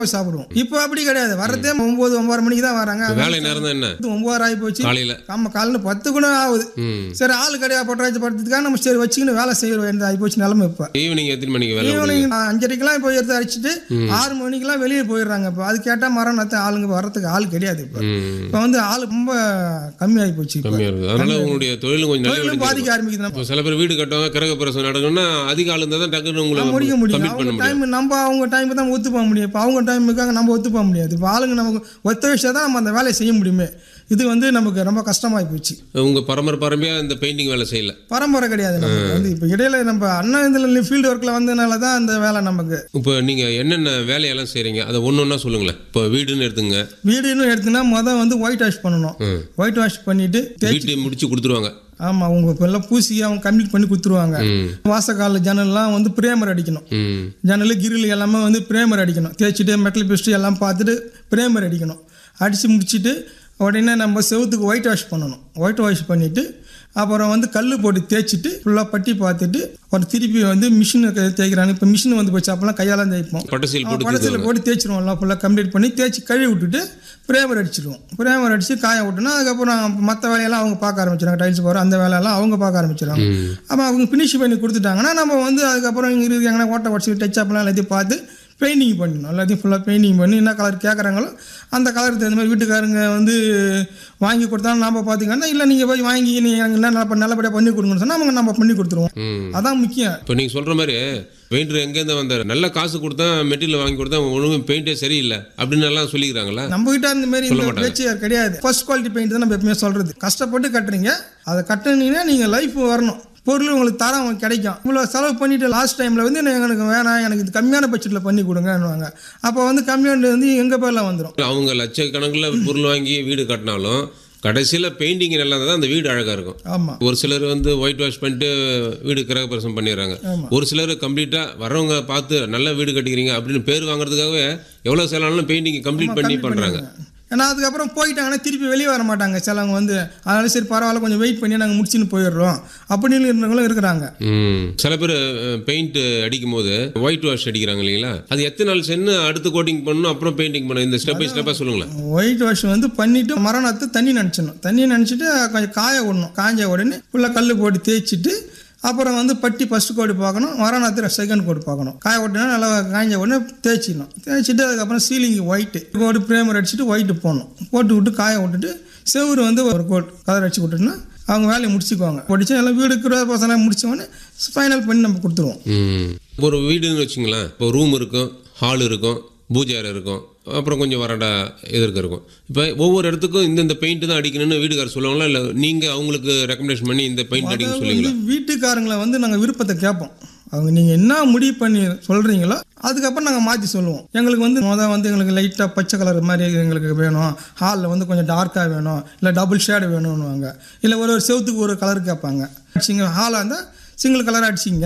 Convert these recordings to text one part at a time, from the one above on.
போய் சாப்பிடுவோம் இப்போ அப்படி கிடையாது வரதே ஒன்பது ஒன்பது மணிக்கு தான் வராங்க வேலை நேரம் தான் என்ன ஒன்பது ஆகி போச்சு காலையில ஆமா காலைல பத்து கூட ஆகுது ம் சரி ஆளு கடையா பொட்டராஜ் படுத்துக்காக நம்ம சரி வச்சுக்கின்னு வேலை செய்ய வேண்டியது ஆகி போச்சு நிலமை இப்போ ஈவினிங் எத்தனை மணிக்கு வேலை முடியும் ஈவினிங் அஞ்சரைக்கெல்லாம் போய் எடுத்து அடிச்சுட்டு ஆறு மணிக்கெல்லாம் வெளியே போயிடுறாங்க இப்போ அது கேட்டால் மரம் நத்த ஆளுங்க வர்றதுக்கு ஆள் கிடையாது இப்போ ம் இப்போ வந்து ஆள் ரொம்ப கம்மியாகி போச்சு இப்போ கம்மியா இருக்குது அதனால உங்களுடைய தொழிலும் கொஞ்சம் நல்ல தொழிலும் பாதிக்க ஆரம்பிக்குது நம்ம இப்போ சில பேர் வீடு கட்டுவாங்க கிரக பிரசவம் நடக்கணும்னா அதிக ஆள் இருந்தால் தான் டக்குன்னு உங்களை முடிக்க முடியும் கம்ப்ளீட் பண்ண அவங்க முடியும் டைம் நம்ம அவங்க டைம் தான் ஒத்து போக முடியும் இப்போ அவங்க டைமுக்காக நம்ம ஒத்து போக முடியாது இப்போ ஆளுங்க நமக்கு ஒத்துழைச்சா தான் நம்ம அந்த வேலையை செய்ய முடியுமே இது வந்து நமக்கு ரொம்ப கஷ்டமாகி போச்சு உங்க பரம்பரை பரம்பரையா இந்த பெயிண்டிங் வேலை செய்யல பரம்பரை கிடையாது நமக்கு வந்து இப்போ இடையில நம்ம அண்ணா இதில் ஃபீல்டு ஒர்க்கில் வந்ததுனால தான் அந்த வேலை நமக்கு இப்போ நீங்க என்னென்ன வேலையெல்லாம் செய்றீங்க அதை ஒன்று ஒன்றா சொல்லுங்களேன் இப்போ வீடுன்னு எடுத்துங்க வீடுன்னு எடுத்துன்னா மொதல் வந்து ஒயிட் வாஷ் பண்ணணும் ம். ஒயிட் வாஷ் பண்ணிட்டு தே- வீட்டு முடிச்சு கொடுத்துருவாங்க ஆமாம் அவங்க இப்போ எல்லாம் பூசி அவங்க கம்ப்ளீட் பண்ணி கொடுத்துருவாங்க ம் வாசக்கால ஜன்னல்லாம் வந்து பிரேமர் அடிக்கணும் ம் ஜன்னல் கிரில் எல்லாமே வந்து பிரேமர் அடிக்கணும் தேய்ச்சிட்டு மெட்டல் பிஸ்ட் எல்லாம் பார்த்துட்டு பிரேமர் அடிக்கணும் அடித்து முடிச்சுட்டு உடனே நம்ம செவுத்துக்கு ஒயிட் வாஷ் பண்ணணும் ஒயிட் வாஷ் பண்ணிவிட்டு அப்புறம் வந்து கல் போட்டு தேய்ச்சிட்டு ஃபுல்லாக பட்டி பார்த்துட்டு அப்புறம் திருப்பி வந்து மிஷின் தேய்க்கிறாங்க இப்போ மிஷின் வந்து போச்சு அப்போல்லாம் கையால் தேய்ப்போம் பட்டசீல் போட்டு படத்தில் போட்டு தேய்ச்சிருவோம் எல்லாம் ஃபுல்லாக கம்ப்ளீட் பண்ணி தேய்ச்சி கழுவி விட்டுட்டு பிரேமர் அடிச்சிடுவோம் பிரேமர் அடித்து காய விட்டோன்னா அதுக்கப்புறம் மற்ற வேலையெல்லாம் அவங்க பார்க்க ஆரம்பிச்சிடுறாங்க டைல்ஸ் போகிற அந்த வேலையெல்லாம் அவங்க பார்க்க ஆரம்பிச்சிடுறாங்க ம் அப்போ அவங்க ஃபினிஷ் பண்ணி கொடுத்துட்டாங்கன்னா நம்ம வந்து அதுக்கப்புறம் இங்கே இருக்கு எங்கன்னா ஓட்ட உடச்சி டச் அப்லாம் எல்லாத்தையும் பார்த்து பெயிண்டிங் பண்ணணும் எல்லாத்தையும் ஃபுல்லாக பெயிண்டிங் பண்ணி என்ன கலர் கேட்குறாங்களோ அந்த கலருக்கு தகுந்த மாதிரி வீட்டுக்காரங்க வந்து வாங்கி கொடுத்தாலும் நாம் பார்த்துக்கன்னா இல்லை நீங்கள் போய் வாங்கி நீங்கள் எனக்கு என்ன நல்ல நல்லபடியாக பண்ணி கொடுங்கன்னு சொன்னால் அவங்க நம்ம பண்ணி கொடுத்துருவோம் ம் அதான் முக்கியம் இப்போ நீங்கள் சொல்கிற மாதிரி பெயிண்டர் எங்கேருந்து வந்தார் நல்ல காசு கொடுத்தா மெட்டீரியல் வாங்கி கொடுத்தா ஒழுங்கு பெயிண்டே சரியில்லை அப்படின்னு எல்லாம் சொல்லிக்கிறாங்களா நம்ம கிட்ட அந்த மாதிரி இந்த பேச்சு கிடையாது ஃபர்ஸ்ட் குவாலிட்டி பெயிண்ட் தான் நம்ம எப்பவுமே சொல்றது கஷ்டப்பட்டு கட்டுறீங்க அதை கட்டுனீங்கன்னா நீங்க லைஃப் வரணும் பொருள் உங்களுக்கு தரம் கிடைக்கும் இவ்வளோ செலவு பண்ணிட்டு லாஸ்ட் டைமில் வந்து நான் எனக்கு வேணாம் எனக்கு இது கம்மியான பட்ஜெட்டில் பண்ணி கொடுங்கன்னுவாங்க அப்போ வந்து கம்மியான வந்து எங்கள் பேரில் வந்துடும் அவங்க லட்சக்கணக்கில் பொருள் வாங்கி வீடு கட்டினாலும் கடைசியில் பெயிண்டிங் நல்லா இருந்தால் தான் அந்த வீடு அழகாக இருக்கும் ஆமாம் ஒரு சிலர் வந்து ஒயிட் வாஷ் பண்ணிட்டு வீடு கிரகப்பிரசம் பண்ணிடுறாங்க ஆமா. ஒரு சிலர் கம்ப்ளீட்டாக வரவங்க பார்த்து நல்ல வீடு கட்டிக்கிறீங்க அப்படின்னு பேர் வாங்குறதுக்காகவே எவ்வளோ செலவானாலும் பெயிண்டிங் கம்ப்ளீட் பண்ணி பண்ணுறாங்க ஏன்னா அதுக்கப்புறம் போயிட்டாங்கன்னா திருப்பி வெளியே வர மாட்டாங்க சிலவங்க வந்து அதனால சரி பரவாயில்ல கொஞ்சம் வெயிட் பண்ணி நாங்கள் முடிச்சுன்னு போயிடுறோம் அப்படின்னு இருந்தவங்களும் இருக்கிறாங்க ம் சில பேர் பெயிண்ட் அடிக்கும் போது ஒயிட் வாஷ் அடிக்கிறாங்க இல்லைங்களா அது எத்தனை நாள் சென்று அடுத்து கோட்டிங் பண்ணணும் அப்புறம் பெயிண்டிங் பண்ணணும் இந்த ஸ்டெப் பை ஸ்டெப்பாக சொல்லுங்களேன் ஒயிட் வாஷ் வந்து பண்ணிட்டு மரம் நட்டு தண்ணி நினச்சிடணும் தண்ணி நினச்சிட்டு கொஞ்சம் காய விடணும் காஞ்ச உடனே ஃபுல்லாக கல் போட்டு தேய்ச்சிட்டு அப்புறம் வந்து பட்டி ஃபஸ்ட்டு கோடு பார்க்கணும் மரம் நட்டு செகண்ட் கோடு பார்க்கணும் காய விட்டோன்னா நல்லா காய்ஞ்ச உடனே தேய்ச்சிடணும் தேய்ச்சிட்டு அதுக்கப்புறம் சீலிங் ஒயிட்டு கோடு பிரேமர் அடிச்சுட்டு ஒயிட்டு போடணும் போட்டு விட்டு காய விட்டுட்டு செவுரு வந்து ஒரு கோட் கலர் அடிச்சு விட்டுட்டுனா அவங்க வேலையை முடிச்சுக்குவாங்க முடிச்சு எல்லாம் வீடு இருக்கிற பசங்க முடிச்ச உடனே ஃபைனல் பண்ணி நம்ம கொடுத்துருவோம் ம் ஒரு வீடுன்னு வச்சுங்களேன் இப்போ ரூம் இருக்கும் ஹால் இருக்கும் பூஜை அறை இருக்கும் அப்புறம் கொஞ்சம் வராண்டா எதிர்க்க இருக்கும் இப்போ ஒவ்வொரு இடத்துக்கும் இந்தந்த பெயிண்ட் தான் அடிக்கணும்னு வீட்டுக்காரர் சொல்லுவாங்களா இல்லை நீங்கள் அவங்களுக்கு ரெக்கமெண்டேஷன் பண்ணி இந்த பெயிண்ட் அடிக்க சொல்லுவீங்களா வந்து வீட்டுக்காரங்களை வந்து நாங்கள் விருப்பத்தை கேட்போம் அவங்க நீங்கள் என்ன முடிவு பண்ணி சொல்கிறீங்களோ அதுக்கப்புறம் நாங்கள் மாற்றி சொல்லுவோம் எங்களுக்கு வந்து மொதல் வந்து எங்களுக்கு லைட்டாக பச்சை கலர் மாதிரி எங்களுக்கு வேணும் ஹாலில் வந்து கொஞ்சம் டார்க்காக வேணும் இல்லை டபுள் ஷேடு வேணும்னுவாங்க இல்லை ஒரு ஒரு செவத்துக்கு ஒரு கலர் கேட்பாங்க அடிச்சிங்க ஹாலாக இருந்தால் சிங்கிள் கலர் அடிச்சிங்க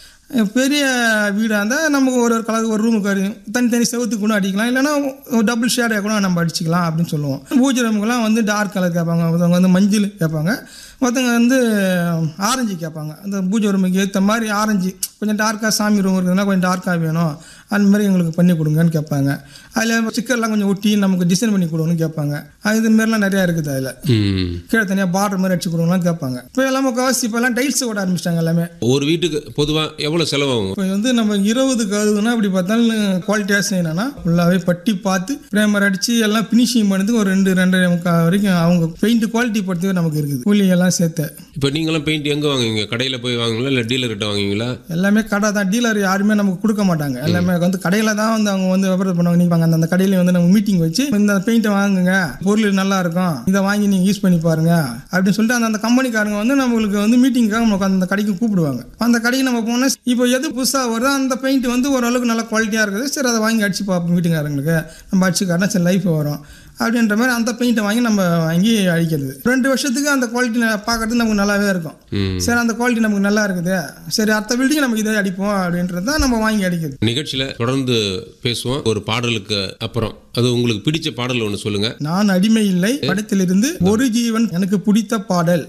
பெரிய வீடாக இருந்தால் நமக்கு ஒரு ஒரு கலர் ஒரு ரூமுக்கு அடி தனித்தனி செவத்துக்கு கூட அடிக்கலாம் இல்லைன்னா டபுள் ஷேடாக கூட நம்ம அடிச்சிக்கலாம் அப்படின்னு சொல்லுவோம் பூஜை ரூமுக்கெல்லாம் வந்து டார்க் கலர் கேட்பாங்க ஒருத்தவங்க வந்து மஞ்சள் கேட்பாங்க ஒருத்தவங்க வந்து ஆரஞ்சு கேட்பாங்க அந்த பூஜை ரூமுக்கு ஏற்ற மாதிரி ஆரஞ்சு கொஞ்சம் டார்க்காக சாமி ரூம் இருக்குதுன்னா கொஞ்சம் டார்க்காக வேணும் அந்த மாதிரி எங்களுக்கு பண்ணி கொடுங்கன்னு கேட்பாங்க அதில் ஸ்டிக்கர்லாம் கொஞ்சம் ஒட்டி நமக்கு டிசைன் பண்ணி கொடுங்கன்னு கேட்பாங்க அது இது மாதிரிலாம் நிறையா இருக்குது அதில் ம் கீழே தனியாக பார்டர் மாதிரி அடிச்சு கொடுங்கலாம் கேட்பாங்க இப்போ எல்லாம் முக்கால்வாசி இப்போல்லாம் டைல்ஸ் ஓட ஆரம்பிச்சிட்டாங்க எல்லாமே ஒரு வீட்டுக்கு பொதுவாக எவ்வளோ செலவாகும் இப்போ வந்து நம்ம இருபது கழுதுனா இப்படி பார்த்தாலும் குவாலிட்டியாக செய்யணும்னா ஃபுல்லாகவே பட்டி பார்த்து பிரேமர் அடித்து எல்லாம் ஃபினிஷிங் பண்ணதுக்கு ஒரு ரெண்டு ரெண்டரை முக்கால் வரைக்கும் அவங்க பெயிண்ட் குவாலிட்டி பொறுத்தவரை நமக்கு இருக்குது கூலி எல்லாம் சேர்த்து இப்போ நீங்களாம் பெயிண்ட் எங்கே வாங்குவீங்க கடையில் போய் வாங்குவீங்களா இல்லை டீலர்கிட்ட வாங்குவீங்களா எல்லாமே கடை தான் டீலர் யாருமே நமக்கு கொடுக்க மாட்டாங்க எல்லாமே வந்து கடையில் தான் வந்து அவங்க வந்து வியாபாரம் பண்ணுவாங்க நீங்கள் அந்த கடையில வந்து நம்ம மீட்டிங் வச்சு இந்த பெயிண்ட்டை வாங்குங்க பொருள் நல்லா இருக்கும் இதை வாங்கி நீங்கள் யூஸ் பண்ணி பாருங்க அப்படின்னு சொல்லிட்டு அந்த அந்த கம்பெனிக்காரங்க வந்து நம்மளுக்கு வந்து மீட்டிங்காக நமக்கு அந்த கடைக்கு கூப்பிடுவாங்க அந்த கடைக்கு நம்ம போனால் இப்போ எது புதுசாக வருதோ அந்த பெயிண்ட் வந்து ஓரளவுக்கு நல்ல குவாலிட்டியாக இருக்குது சரி அதை வாங்கி அடிச்சு பார்ப்போம் வீட்டுக்காரங்களுக்கு நம்ம அடிச்சு காட்டினா சரி லைஃப் வரும் அப்படின்ற மாதிரி அந்த பெயிண்ட்டை வாங்கி நம்ம வாங்கி அடிக்கிறது ரெண்டு வருஷத்துக்கு அந்த குவாலிட்டி பார்க்கறதுக்கு நமக்கு நல்லாவே இருக்கும் ம் சரி அந்த குவாலிட்டி நமக்கு நல்லா இருக்குது சரி அடுத்த பில்டிங் நமக்கு இதே அடிப்போம் அப்படின்றது தான் நம்ம வாங்கி அடிக்கிறது நிகழ்ச்சியில் தொடர்ந்து பேசுவோம் ஒரு பாடலுக்கு அப்புறம் அது உங்களுக்கு பிடிச்ச பாடல் ஒன்று சொல்லுங்கள் நான் அடிமை இல்லை படத்திலிருந்து ஒரு ஜீவன் எனக்கு பிடித்த பாடல்